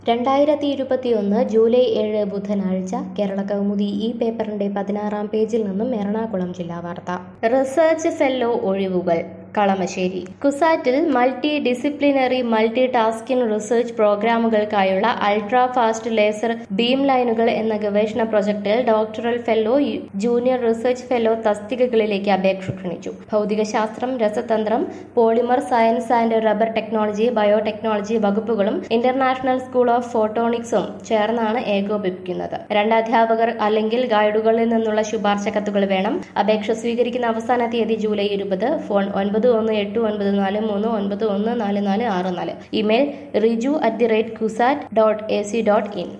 രണ്ടായിരത്തി ഇരുപത്തിയൊന്ന് ജൂലൈ ഏഴ് ബുധനാഴ്ച കേരള കൗമുദി ഈ പേപ്പറിന്റെ പതിനാറാം പേജിൽ നിന്നും എറണാകുളം ജില്ലാ വാർത്ത റിസർച്ച് ഫെല്ലോ ഒഴിവുകൾ കളമശ്ശേരി കുസാറ്റിൽ multi disciplinary multi tasking research പ്രോഗ്രാമുകൾക്കായുള്ള അൾട്രാ ഫാസ്റ്റ് ലേസർ ബീം ലൈനുകൾ എന്ന ഗവേഷണ പ്രൊജക്ടിൽ doctoral fellow junior research fellow തസ്തികകളിലേക്ക് അപേക്ഷ ക്ഷണിച്ചു ഭൗതികശാസ്ത്രം രസതന്ത്രം polymer science and rubber technology biotechnology വകുപ്പുകളും ഇന്റർനാഷണൽ സ്കൂൾ ഓഫ് ഫോട്ടോണിക്സും ചേർന്നാണ് ഏകോപിപ്പിക്കുന്നത് രണ്ട് അധ്യാപകർ അല്ലെങ്കിൽ ഗൈഡുകളിൽ നിന്നുള്ള ശുപാർശ കത്തുകൾ വേണം അപേക്ഷ സ്വീകരിക്കുന്ന അവസാന തീയതി ജൂലൈ ഇരുപത് ഫോൺ ഒൻപത് ഒന്ന് എട്ട് ഒൻപത് നാല് മൂന്ന് ഒൻപത് ഒന്ന് നാല് നാല് ആറ് നാല് email Riju at the rate CUSAT dot A C dot in